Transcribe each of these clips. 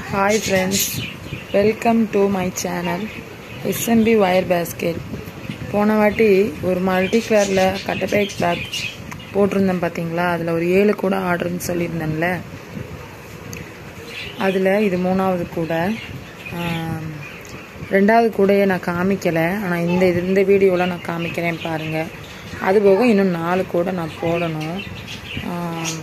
hi friends welcome to my channel SMB wire basket போன வாட்டி ஒரு மல்டி கலரில் கட்டப்பை பேக் போட்டிருந்தேன் பார்த்தீங்களா அதில் ஒரு ஏழு கூட ஆர்டர்னு சொல்லியிருந்தேன்ல அதில் இது மூணாவது கூட ஆம், ரெண்டாவது கூடையை நான் காமிக்கலை ஆனால் இந்த இது இந்த வீடியோவில் நான் காமிக்கிறேன் பாருங்கள் அதுபோக இன்னும் நாலு கூட நான் போடணும் ஆம்,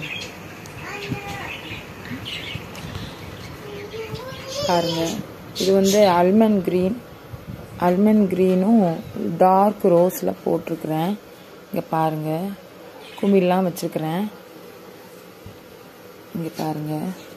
பாருங்க இது வந்து அல்மண்ட் க்ரீன் அல்மண்ட் க்ரீனும் டார்க் ரோஸில் போட்டிருக்கிறேன் இங்கே பாருங்க குமிழ்லாம் வச்சுருக்கிறேன் இங்கே பாருங்க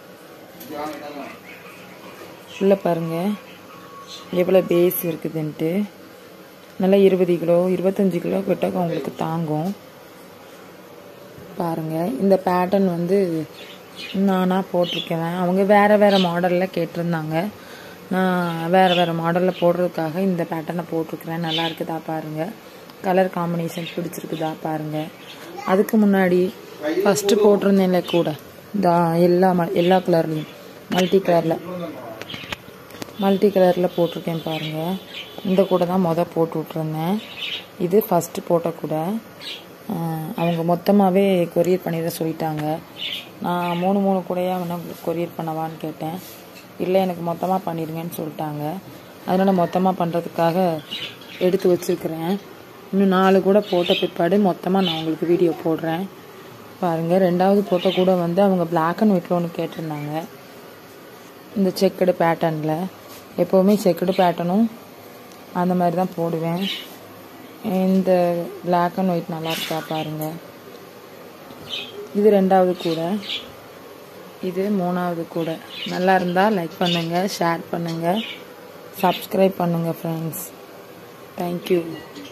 உள்ளே பாருங்க எவ்வளோ பேஸ் இருக்குதுன்ட்டு நல்லா இருபது கிலோ இருபத்தஞ்சி கிலோ கிட்ட உங்களுக்கு தாங்கும் பாருங்க இந்த பேட்டர்ன் வந்து நானாக போட்டிருக்கேன் அவங்க வேறு வேறு மாடலில் கேட்டிருந்தாங்க நான் வேறு வேறு மாடலில் போடுறதுக்காக இந்த பேட்டர்னை போட்டிருக்கிறேன் நல்லா இருக்குதா பாருங்கள் கலர் காம்பினேஷன் பிடிச்சிருக்குதா பாருங்கள் அதுக்கு முன்னாடி ஃபஸ்ட்டு போட்டிருந்தேன்ல கூட இந்த எல்லா ம எல்லா கலர்லேயும் மல்டி கலரில் மல்டி கலரில் போட்டிருக்கேன் பாருங்கள் இந்த கூட தான் மொதல் போட்டு விட்ருந்தேன் இது ஃபஸ்ட்டு போட்ட கூட ஆஹ் அவங்க மொத்தமாகவே கொரியர் பண்ணிட சொல்லிட்டாங்க நான் மூணு மூணு கூடையாக வேணா கொரியர் பண்ணவான்னு கேட்டேன் இல்லை எனக்கு மொத்தமாக பண்ணிடுங்கன்னு சொல்லிட்டாங்க அதனால் மொத்தமாக பண்ணுறதுக்காக எடுத்து வச்சுருக்கிறேன் இன்னும் நாலு கூட போட்ட பிற்பாடு மொத்தமாக நான் உங்களுக்கு வீடியோ போடுறேன் பாருங்கள் ரெண்டாவது போட்ட கூட வந்து அவங்க Black அண்ட் ஒயிட்டில் ஒன்று கேட்டிருந்தாங்க இந்த செக்குடு பேட்டர்னில் எப்போவுமே செக்குடு பேட்டர்னும் அந்த மாதிரி தான் போடுவேன் இந்த Black அண்ட் ஒயிட் நல்லா இருக்கா பாருங்க இது ரெண்டாவது கூட இது மூணாவது கூட நல்லா இருந்தால் லைக் பண்ணுங்கள் ஷேர் பண்ணுங்கள் சப்ஸ்கிரைப் பண்ணுங்கள் ஃப்ரெண்ட்ஸ் தேங்க்யூ